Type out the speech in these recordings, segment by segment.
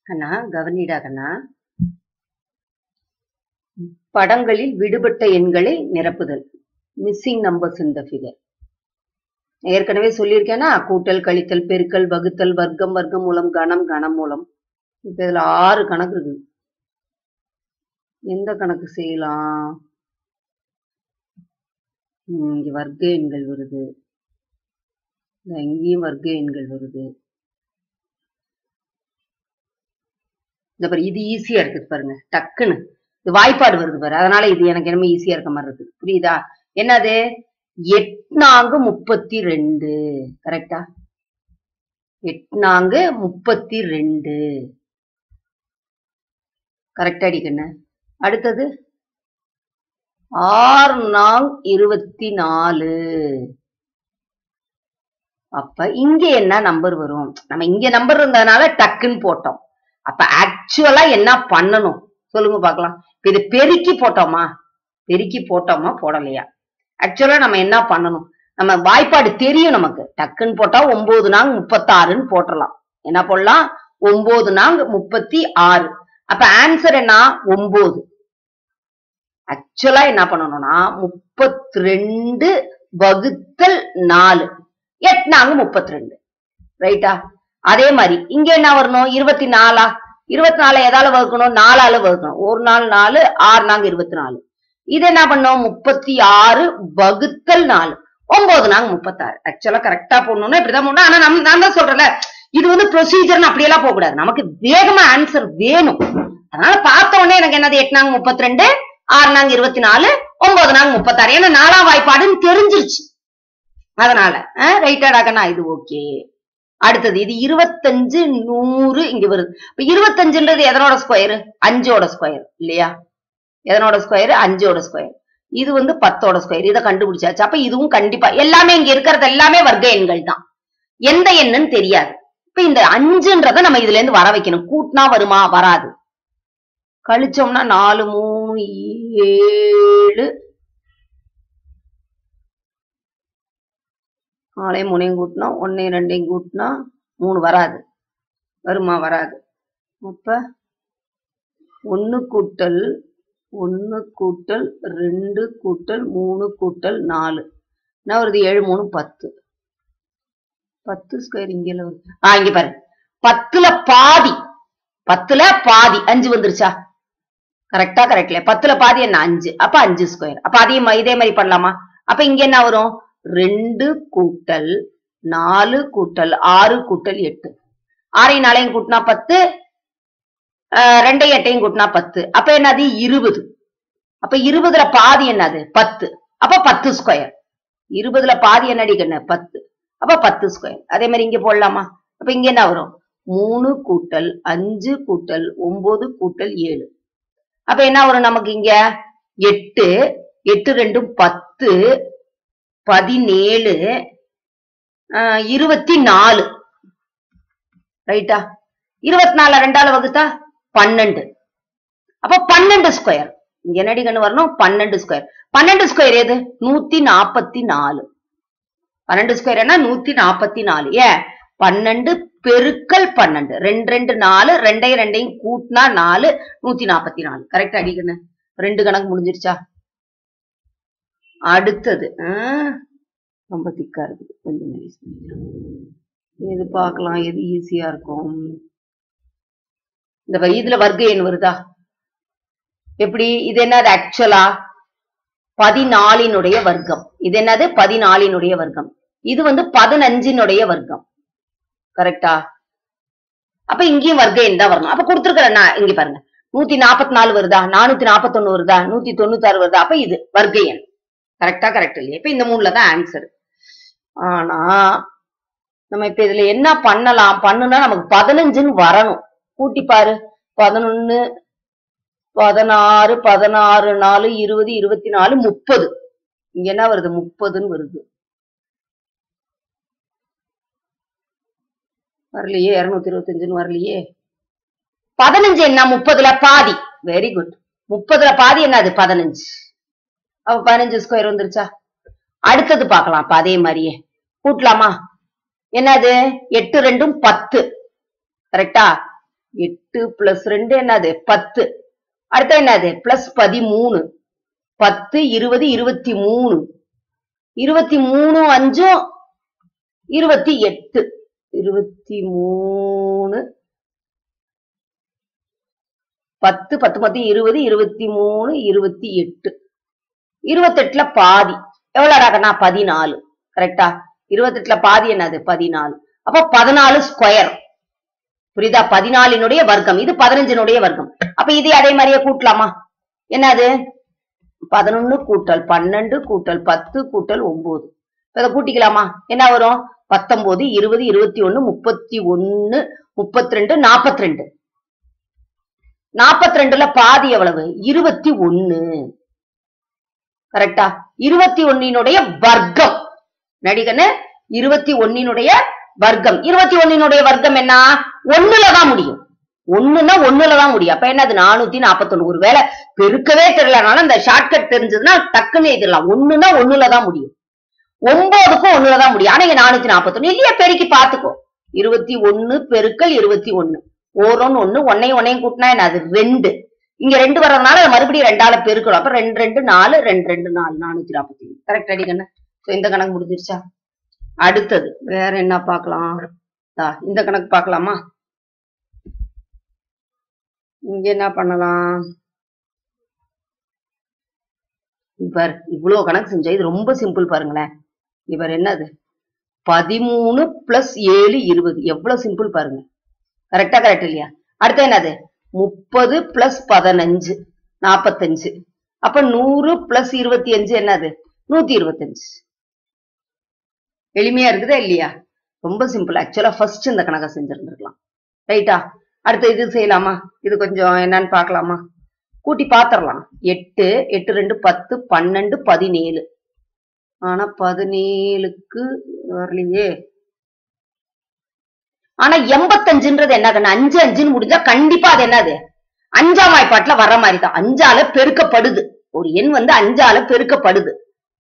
கண்ணா கவனிடா கண்ணா படங்களில் விடுபட்ட எண்களை நிரப்புதல் மிஸ்ஸிங் நம்பர்ஸ் இந்த ஃபிகர் ஏற்கனவே சொல்லியிருக்கேனா கூட்டல் கழித்தல் பெருக்கல் வகுத்தல் வர்க்கம் வர்க்கம் மூலம் கணம் கணம் மூலம் இப்ப இதுல ஆறு கணக்கு இருக்கு எந்த கணக்கு செய்யலாம் ம், இங்க வர்க்க எண்கள் வருது இந்த இங்கேயும் வர்க்க எண்கள் வருது இந்த பாரு இது ஈஸியா இருக்குது பாருங்க டக்குன்னு இது வாய்ப்பாடு வருது பாரு அதனால இது எனக்கு என்னமோ ஈஸியா இருக்க மாதிரி இருக்கு புரியுதா என்னது எட்நான்கு முப்பத்தி ரெண்டு கரெக்டா எட்நான்கு முப்பத்தி ரெண்டு கரெக்டா அடிக்கண்ணு அடுத்தது ஆறு நாங் இருபத்தி நாலு அப்ப இங்க என்ன நம்பர் வரும் நம்ம இங்க நம்பர் இருந்ததுனால டக்குன்னு போட்டோம் அப்ப ஆக்சுவலா என்ன பண்ணணும் சொல்லுங்க பார்க்கலாம் இப்ப இது பெருக்கி போட்டோமா பெருக்கி போட்டோமா போடலையா ஆக்சுவலா நம்ம என்ன பண்ணணும் நம்ம வாய்ப்பாடு தெரியும் நமக்கு டக்குன்னு போட்டா ஒன்பது நாங்க முப்பத்தாறுன்னு போட்டுடலாம் என்ன போடலாம் ஒன்பது நாங்க முப்பத்தி ஆறு அப்ப ஆன்சர் என்ன ஒன்பது ஆக்சுவலா என்ன பண்ணணும்னா முப்பத்தி ரெண்டு வகுத்தல் நாலு எட்நாங்க முப்பத்தி ரெண்டு ரைட்டா அதே மாதிரி இங்க என்ன வரணும் இருபத்தி நாலா இருபத்தி நாலு எதால வகுக்கணும் நாலால வகுக்கணும் ஒரு நாள் நாலு ஆறு நாங்க இருபத்தி நாலு இது என்ன பண்ணோம் முப்பத்தி ஆறு வகுத்தல் நாலு ஒன்பது நாங்க முப்பத்தாறு ஆக்சுவலா கரெக்டா போடணும்னா இப்படிதான் போடணும் ஆனா நம்ம நான் தான் சொல்றேன்ல இது வந்து ப்ரொசீஜர்னு அப்படியெல்லாம் போக கூடாது நமக்கு வேகமா ஆன்சர் வேணும் அதனால பார்த்த உடனே எனக்கு என்னது எட்டு நாங்க முப்பத்தி ரெண்டு ஆறு நாங்க இருபத்தி நாலு ஒன்பது நாங்க முப்பத்தாறு ஏன்னா நாலாம் வாய்ப்பாடுன்னு தெரிஞ்சிருச்சு அதனால ரைட்டாடாக்கண்ணா இது ஓகே அடுத்தது இது இருபத்தஞ்சு நூறு இங்க வருது இப்ப இருபத்தஞ்சுன்றது எதனோட ஸ்கொயர் அஞ்சோட ஸ்கொயர் இல்லையா எதனோட ஸ்கொயர் அஞ்சோட ஸ்கொயர் இது வந்து பத்தோட ஸ்கொயர் இதை கண்டுபிடிச்சாச்சு அப்ப இதுவும் கண்டிப்பா எல்லாமே இங்க இருக்கிறது எல்லாமே வர்க்க எண்கள் தான் எந்த எண்ணுன்னு தெரியாது இப்ப இந்த அஞ்சுன்றத நம்ம இதுல இருந்து வர வைக்கணும் கூட்டினா வருமா வராது கழிச்சோம்னா நாலு மூணு ஏழு நாலையும் மூணையும் கூட்டினா ஒன்னையும் ரெண்டையும் கூட்டினா மூணு வராது வருமா வராது அப்ப ஒன்னு கூட்டல் ஒன்னு கூட்டல் ரெண்டு கூட்டல் மூணு கூட்டல் நாலு என்ன வருது ஏழு மூணு பத்து பத்து ஸ்கொயர் இங்க வருது ஆ இங்க பாரு பத்துல பாதி பத்துல பாதி அஞ்சு வந்துருச்சா கரெக்டா கரெக்ட்ல பத்துல பாதி என்ன அஞ்சு அப்ப அஞ்சு ஸ்கொயர் அப்ப அதே மா- இதே மாதிரி பண்ணலாமா அப்ப இங்க என்ன வரும் ரெண்டு கூட்டல் நாலு கூட்டல் ஆறு கூட்டல் எட்டு ஆறையும் நாளையும் கூட்டினா பத்து ஆஹ் ரெண்டையும் எட்டையும் கூட்டினா பத்து அப்ப என்னது இருபது அப்ப இருபதுல பாதி என்னது பத்து அப்ப பத்து ஸ்கொயர் இருபதுல பாதி என்னடி கண்ணு பத்து அப்ப பத்து ஸ்கொயர் அதே மாதிரி இங்க போடலாமா அப்ப இங்க என்ன வரும் மூணு கூட்டல் அஞ்சு கூட்டல் ஒன்பது கூட்டல் ஏழு அப்ப என்ன வரும் நமக்கு இங்க எட்டு எட்டு ரெண்டும் பத்து பதினேழு ஆஹ் இருபத்தி நாலு ரைட்டா இருபத்தி நாலு ரெண்டால வகுத்தா பன்னெண்டு அப்ப பன்னெண்டு ஸ்கொயர் இங்க என்னடி கண்ணு வரணும் பன்னெண்டு ஸ்கொயர் பன்னெண்டு ஸ்கொயர் எது நூத்தி நாப்பத்தி நாலு பன்னெண்டு ஸ்கொயர் என்ன நூத்தி நாப்பத்தி நாலு ஏன் பன்னெண்டு பெருக்கல் பன்னெண்டு ரெண்டு ரெண்டு நாலு ரெண்டையும் ரெண்டையும் கூட்டினா நாலு நூத்தி நாப்பத்தி நாலு கரெக்டா அடிக்கண்ணு ரெண்டு கணக்கு முடிஞ்சிருச்சா அடுத்தது ஆஹ் ரொம்ப திக்கா இருக்குது கொஞ்சம் மெலிஸ் பண்ணிக்கலாம். எது பார்க்கலாம் எது ஈஸியா இருக்கும் இந்த பாரு, இதுல வர்க்க எண் வருதா எப்படி இது என்னது ஆக்சுவலா பதினாலினுடைய வர்க்கம் இது என்னது பதினாலினுடைய வர்க்கம் இது வந்து பதினஞ்சினுடைய வர்க்கம் கரெக்டா அப்ப இங்கேயும் வர்க்க எண் தான் வரணும் அப்ப கொடுத்துருக்கேன் இங்க பாருங்க நூத்தி நாற்பத்தி நாலு வருதா நானூத்தி நாற்பத்தொன்னு வருதா நூத்தி தொண்ணூத்தாறு வருதா அப்ப இது வர்க்க எண் கரெக்டா கரெக்ட் இல்லையா இப்ப இந்த மூணுல தான் ஆன்சர் ஆனா நம்ம இப்ப இதுல என்ன பண்ணலாம் பண்ணுனா நமக்கு பதினஞ்சுன்னு வரணும் கூட்டி பாரு பதினொன்னு பதினாறு பதினாறு நாலு இருபது இருபத்தி நாலு முப்பது இங்க என்ன வருது முப்பதுன்னு வருது வரலையே இருநூத்தி இருபத்தஞ்சுன்னு வரலையே பதினஞ்சு என்ன முப்பதுல பாதி வெரி குட் முப்பதுல பாதி என்னது பதினஞ்சு அப்ப பதினஞ்சு ஸ்கொயர் வந்துருச்சா அடுத்தது பார்க்கலாம் அப்ப அதே மாதிரியே கூட்டலாமா என்னது எட்டு ரெண்டும் பத்து கரெக்டா எட்டு பிளஸ் ரெண்டு என்னது பத்து அடுத்து என்னது பிளஸ் பதிமூணு பத்து இருபது இருபத்தி மூணு இருபத்தி மூணு அஞ்சும் இருபத்தி எட்டு இருபத்தி மூணு பத்து பத்து பத்து இருபது இருபத்தி மூணு இருபத்தி எட்டு இருபத்தெட்டுல பாதி எவ்வளவு கண்ணா பதினாலு கரெக்டா இருபத்தெட்டுல பாதி என்னது பதினாலு அப்போ பதினாலு ஸ்கொயர் புரியுதா பதினாலினுடைய வர்க்கம் இது பதினஞ்சினுடைய வர்க்கம் அப்ப இது அதே மாதிரியே கூட்டலாமா என்னது பதினொன்னு கூட்டல் பன்னெண்டு கூட்டல் பத்து கூட்டல் ஒன்பது இதை கூட்டிக்கலாமா என்ன வரும் பத்தொன்பது இருபது இருபத்தி ஒண்ணு முப்பத்தி ஒண்ணு முப்பத்தி ரெண்டு நாப்பத்தி ரெண்டு நாப்பத்தி ரெண்டுல பாதி எவ்வளவு இருபத்தி ஒண்ணு கரெக்டா இருபத்தி ஒன்னினுடைய வர்க்கம் நடிகன்னு இருபத்தி ஒன்னினுடைய வர்க்கம் இருபத்தி ஒன்னினுடைய வர்க்கம் என்ன ஒண்ணுலதான் முடியும் ஒண்ணுன்னா ஒண்ணுலதான் முடியும் அப்ப என்னது நானூத்தி நாப்பத்தொன்னு ஒரு வேலை பெருக்கவே தெரியலனாலும் இந்த ஷார்ட்கட் தெரிஞ்சதுன்னா டக்குன்னு எழுதிடலாம் ஒண்ணுன்னா ஒண்ணுலதான் முடியும் ஒன்பதுக்கும் ஒண்ணுலதான் முடியும் ஆனா இங்க நானூத்தி நாப்பத்தொன்னு இல்லையா பெருக்கி பாத்துக்கோ இருபத்தி ஒண்ணு பெருக்கல் இருபத்தி ஒண்ணு ஓரோன்னு ஒண்ணு ஒன்னையும் ஒன்னையும் கூட்டினா என்ன அது ரெண்டு இங்க ரெண்டு வர்றதுனால அதை மறுபடியும் ரெண்டால பெருக்கணும் அப்ப ரெண்டு ரெண்டு நாலு ரெண்டு ரெண்டு நாலு நானூத்தி நாற்பத்தி ஏழு கரெக்ட் அடிக்கண்ண சோ இந்த கணக்கு முடிஞ்சிருச்சா அடுத்தது வேற என்ன பார்க்கலாம் தா, இந்த கணக்கு பார்க்கலாமா இங்க என்ன பண்ணலாம் இவர் இவ்வளவு கணக்கு செஞ்சா இது ரொம்ப சிம்பிள் பாருங்களேன் இவர் என்னது பதிமூணு பிளஸ் ஏழு இருபது எவ்வளவு சிம்பிள் பாருங்க கரெக்டா கரெக்ட் இல்லையா அடுத்து என்னது முப்பது பிளஸ் பதினஞ்சு நாப்பத்தஞ்சு அப்ப நூறு பிளஸ் இருபத்தி அஞ்சு என்னது நூத்தி இருபத்தஞ்சு எளிமையா இருக்குதா இல்லையா ரொம்ப சிம்பிள் ஆக்சுவலா ஃபர்ஸ்ட் இந்த கணக்கை செஞ்சிருந்திருக்கலாம் ரைட்டா அடுத்து இது செய்யலாமா இது கொஞ்சம் என்னன்னு பார்க்கலாமா கூட்டி பாத்திரலாம் எட்டு எட்டு ரெண்டு பத்து பன்னெண்டு பதினேழு ஆனா பதினேழுக்கு வரலையே ஆனா எண்பத்தஞ்சுன்றது என்ன கண்ணு அஞ்சு அஞ்சுன்னு முடிஞ்சா கண்டிப்பா அது என்னது அஞ்சாம் வாய்ப்பாட்டுல வர்ற மாதிரி தான் அஞ்சால பெருக்கப்படுது ஒரு எண் வந்து அஞ்சால பெருக்கப்படுது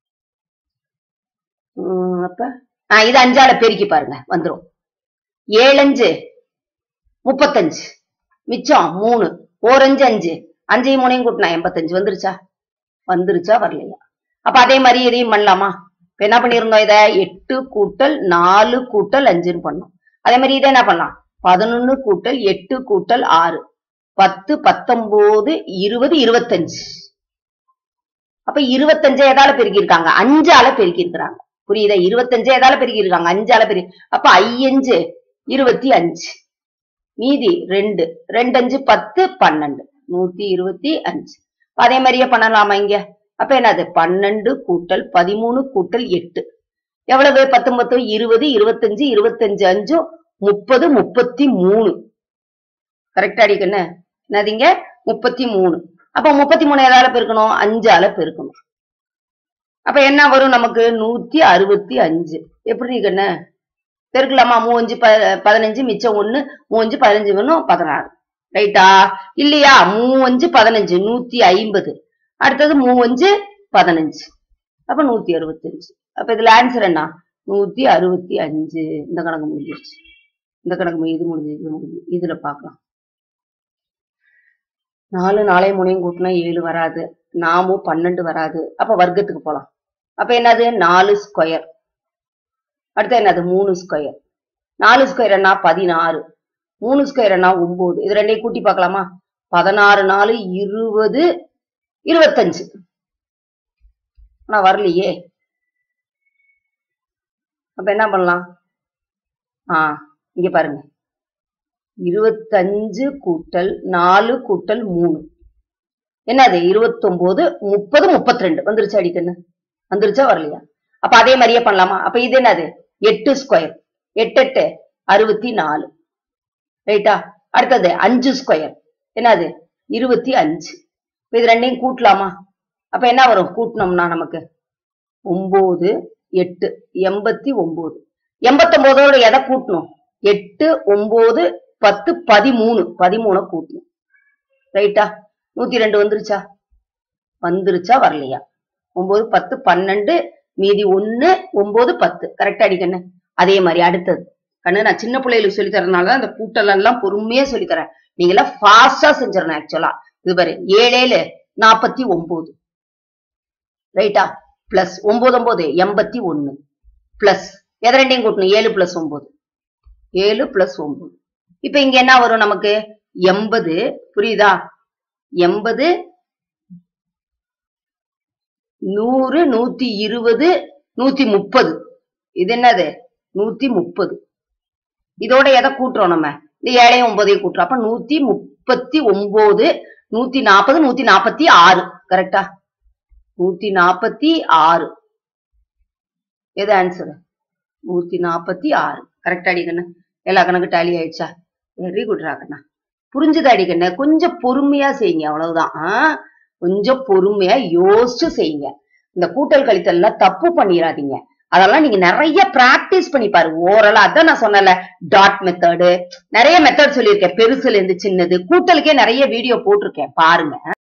உம் அப்ப ஆஹ் இது அஞ்சால பெருக்கி பாருங்க வந்துரும் ஏழஞ்சு முப்பத்தஞ்சு மிச்சம் மூணு ஓரஞ்சு அஞ்சு அஞ்சையும் மூணையும் கூட்டினா எண்பத்தஞ்சு வந்துருச்சா வந்துருச்சா வரலையா அப்ப அதே மாதிரி இதையும் பண்ணலாமா இப்ப என்ன பண்ணிருந்தோம் இத எட்டு கூட்டல் நாலு கூட்டல் அஞ்சுன்னு பண்ணோம் அதே மாதிரி இதை என்ன பண்ணலாம் பதினொன்னு கூட்டல் எட்டு கூட்டல் ஆறு பத்து பத்தொன்பது இருபது இருபத்தஞ்சு அப்ப இருபத்தஞ்சு எதால பெருக்கியிருக்காங்க அஞ்சால பெருக்கியிருக்கிறாங்க புரியுதா இருபத்தஞ்சு எதால பெருக்கியிருக்காங்க அஞ்சால பெருக்கி அப்ப ஐயஞ்சு இருபத்தி அஞ்சு மீதி ரெண்டு ரெண்டு அஞ்சு பத்து பன்னெண்டு நூத்தி இருபத்தி அஞ்சு அப்ப அதே மாதிரியே பண்ணலாமா இங்க அப்ப என்னது பன்னெண்டு கூட்டல் பதிமூணு கூட்டல் எட்டு எவ்வளவு பத்தொன்பது இருபது இருபத்தஞ்சு இருபத்தஞ்சு அஞ்சு முப்பது முப்பத்தி மூணு கரெக்டா அடிக்கண்ணு என்னதுங்க முப்பத்தி மூணு அப்ப முப்பத்தி மூணு எதால பெருக்கணும் அஞ்சால பெருக்கணும் அப்ப என்ன வரும் நமக்கு நூத்தி அறுபத்தி அஞ்சு எப்படி கண்ணு பெருக்கலாமா மூவஞ்சு ப பதினஞ்சு மிச்சம் ஒண்ணு மூவஞ்சு பதினஞ்சு வேணும் பதினாறு ரைட்டா இல்லையா மூவஞ்சு பதினஞ்சு நூத்தி ஐம்பது அடுத்தது மூவஞ்சு பதினஞ்சு அப்ப நூத்தி அறுபத்தஞ்சு அப்ப இதுல ஆன்சர் என்ன நூத்தி அறுபத்தி அஞ்சு இந்த கணக்கு முடிஞ்சிருச்சு இந்த கணக்கு மு- இது முடிஞ்சு இது முடிஞ்சு இதுல பார்க்கலாம் நாலு நாளையும் மூணையும் கூட்டினா ஏழு வராது நாமும் பன்னெண்டு வராது அப்ப வர்க்கத்துக்கு போலாம் அப்ப என்னது நாலு ஸ்கொயர் அடுத்து என்னது மூணு ஸ்கொயர் நாலு ஸ்கொயர் என்ன பதினாறு மூணு ஸ்கொயர் என்ன ஒன்பது இது ரெண்டையும் கூட்டி பார்க்கலாமா பதினாறு நாலு இருபது இருபத்தஞ்சு ஆனா வரலையே அப்ப என்ன பண்ணலாம் ஆ இங்க பாருங்க இருபத்தஞ்சு கூட்டல் நாலு கூட்டல் மூணு என்னது இருபத்தொன்பது முப்பது முப்பத்தி ரெண்டு வந்துருச்சா அடிக்கண்ணு வந்துருச்சா வரலையா அப்ப அதே மாதிரியே பண்ணலாமா அப்ப இது என்னது எட்டு ஸ்கொயர் எட்டு எட்டு அறுபத்தி நாலு ரைட்டா அடுத்தது அஞ்சு ஸ்கொயர் என்னது இருபத்தி அஞ்சு இப்ப இது ரெண்டையும் கூட்டலாமா அப்ப என்ன வரும் கூட்டினோம்னா நமக்கு ஒன்பது எட்டு எண்பத்தி ஒன்பது எண்பத்தொன்பதோட எதை கூட்டணும் எட்டு ஒன்பது பத்து பதிமூணு பதிமூணை கூட்டணும் ரைட்டா நூத்தி ரெண்டு வந்துருச்சா வந்துருச்சா வரலையா ஒன்பது பத்து பன்னெண்டு மீதி ஒண்ணு ஒன்பது பத்து கரெக்டா அடிக்கண்ணு அதே மாதிரி அடுத்தது கண்ணு நான் சின்ன பிள்ளைகளுக்கு சொல்லி தரதுனால அந்த கூட்டல் எல்லாம் பொறுமையா சொல்லி தரேன் நீங்க எல்லாம் ஃபாஸ்டா செஞ்சிடணும் ஆக்சுவலா இது பாரு ஏழேழு நாற்பத்தி ஒன்பது ரைட்டா பிளஸ் ஒன்பது ஒன்பது எண்பத்தி ஒண்ணு பிளஸ் எதை ரெண்டையும் கூட்டணும் ஏழு பிளஸ் ஒன்பது ஏழு பிளஸ் ஒன்பது இப்ப இங்க என்ன வரும் நமக்கு எண்பது புரியுதா எண்பது நூறு நூத்தி இருபது நூத்தி முப்பது இது என்னது நூத்தி முப்பது இதோட எதை கூட்டுறோம் நம்ம இந்த ஏழையும் ஒன்பதையும் கூட்டுறோம் அப்ப நூத்தி முப்பத்தி ஒன்பது நூத்தி நாற்பது நூத்தி நாற்பத்தி ஆறு கரெக்டா நூத்தி நாற்பத்தி ஆறு எது ஆன்சர் நூத்தி நாற்பத்தி ஆறு கரெக்டா அடிக்கண்ணு எல்லா கணக்கு டேலி ஆயிடுச்சா வெரி குட் ராகண்ணா புரிஞ்சுது அடிக்கண்ணு கொஞ்சம் பொறுமையா செய்யுங்க அவ்வளவுதான் ஆ? கொஞ்சம் பொறுமையா யோசிச்சு செய்யுங்க இந்த கூட்டல் கழித்தல்ல தப்பு பண்ணிடாதீங்க அதெல்லாம் நீங்க நிறைய பிராக்டிஸ் பண்ணி பாரு ஓரலா அதான் நான் சொன்னல டாட் மெத்தடு நிறைய மெத்தட் சொல்லியிருக்கேன் பெருசுல இருந்து சின்னது கூட்டலுக்கே நிறைய வீடியோ போட்டிருக்கேன் பாருங்க